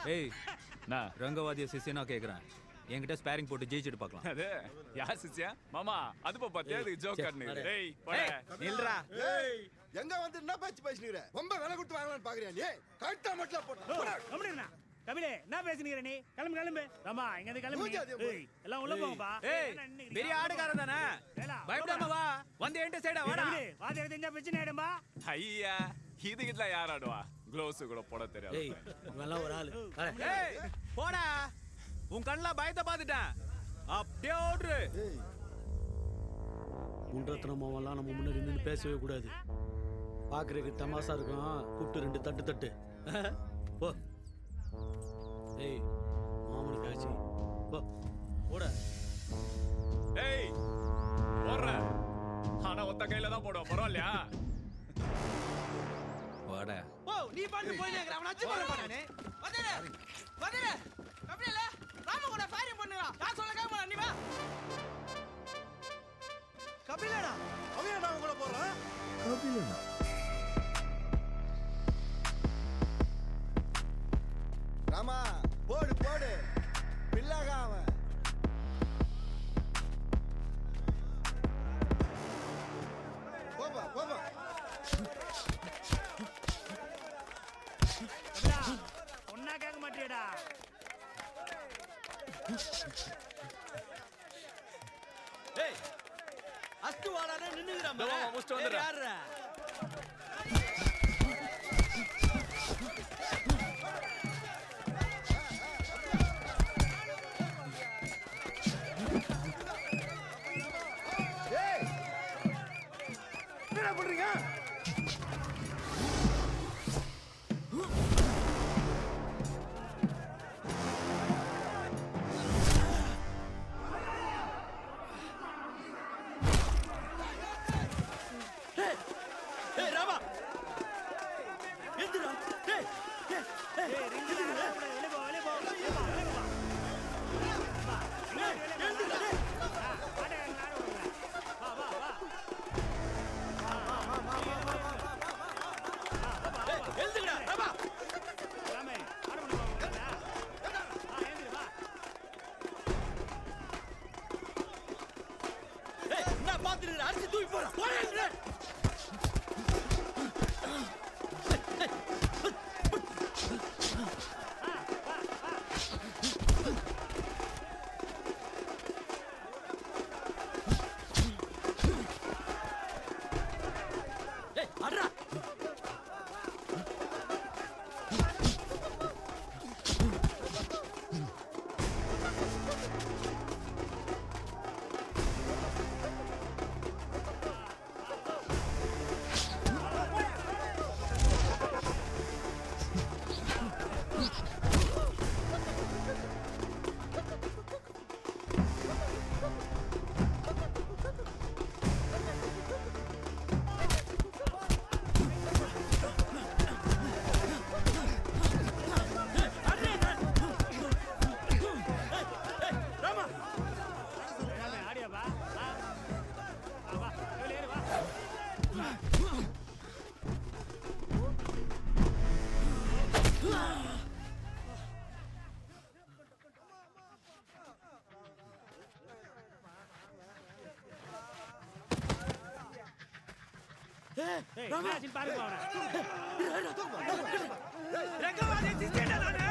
ஏய் நான் ரங்கவாதிய சிசியனா கேக்குறேன் என்கிட்ட ஸ்பேரிங் போட்டு ஜெயிச்சுட்டு பார்க்கலாம் அது யார் சிசியா மாமா அது போ பாத்தியா அதுக்கு ஜோக் காட்டுனீங்க டேய் போடா நில்றா ஏய் எங்க வந்து என்ன பேச்சு பேசினுற ரொம்ப விலை கொடுத்து வாங்கலாம்னு பாக்குறியா நீ கழுத்தா மட்டும் போட்டா கம்முனுண்ணா கபிலே என்ன பேசுனீங்க நீ கிளம்பு கிளம்பு ராமா இங்க இருந்து கிளம்பு மூஞ்சி அதிகம் போடு. ஏய், எல்லாம் உள்ள போங்கப்பா ஏய் என்ன இன்னைக்கு பெரிய ஆடுகாரன் தானே ஏலா, பயப்படாம வா வந்து என்கிட்ட சைடா வாடா கபிலே வாத்தியார் தெரிஞ்சா பிரச்சனை ஆயிடும்பா ஐயா இதுக்கிட்ட யார் ஆடுவா க்ளோஸ் கூட போட தெரியாது ஏய் இவெல்லாம் ஒரு ஆளு வரேன். ஏய் போடா உன் கண்ணுல பயத்தை பார்த்துட்டேன் அப்படியே ஓடுரு ஏய் முன்றத்தனமாவெல்லாம் நம்ம முன்னாடி நின்று பேசவே கூடாது பார்க்குறதுக்கு தமாசா இருக்கும் கூப்பிட்டு ரெண்டு தட்டு தட்டு போ ஏய் மாமனுக்கு ஆச்சு போ போட ஏய் போடுற ஆனா ஒத்த கையில தான் போடுவோம் பரவாயில்லையா வாடா ஓ நீ பாட்டு போயினே இருக்கற அவன அச்சு போற பாடானே வந்தேனே வந்தேனே கபில ராம கூட ஃபயரிங் பண்ணுடா நான் சொல்ல கேமரா நீ வா கபிலடா அவன் ஏன்டா அவன் கூட போறான் ராமா போடு போடு பிள்ளைகா அவன் போப்பா போப்பா கபிலா ஒன்னா கேட்க மாட்டியடா ஏய் அஸ்து வாடானே நின்னுங்கறான் இதோ வா, முடிச்சிட்டு வந்துடுறேன். யாரா என்ன பண்றீங்க ஏய் ராமா எந்திரா டேய் ஏய் ரிங்கு வெளிய போ வெளிய போ வெளிய போ வெளிய போ வா வெளிய போ ஆட்டக்காரன் நாடு விடுங்க வா வா வா எழுந்துடா ராமா ராமே ஆட முடியுமா வா ஏந்திரு வா ஏய் என்ன பாத்துறீங்க அடிச்சு தூக்கி போடா போடா ஏய் அட்ரா ராமா ராமே ஆடியா வா வா வா வா வெளிய ஏறு வா ஏய் என்னாச்சுன்னு பாருங்க அவனை ரங்கவாதி சிஸ்டர் நானே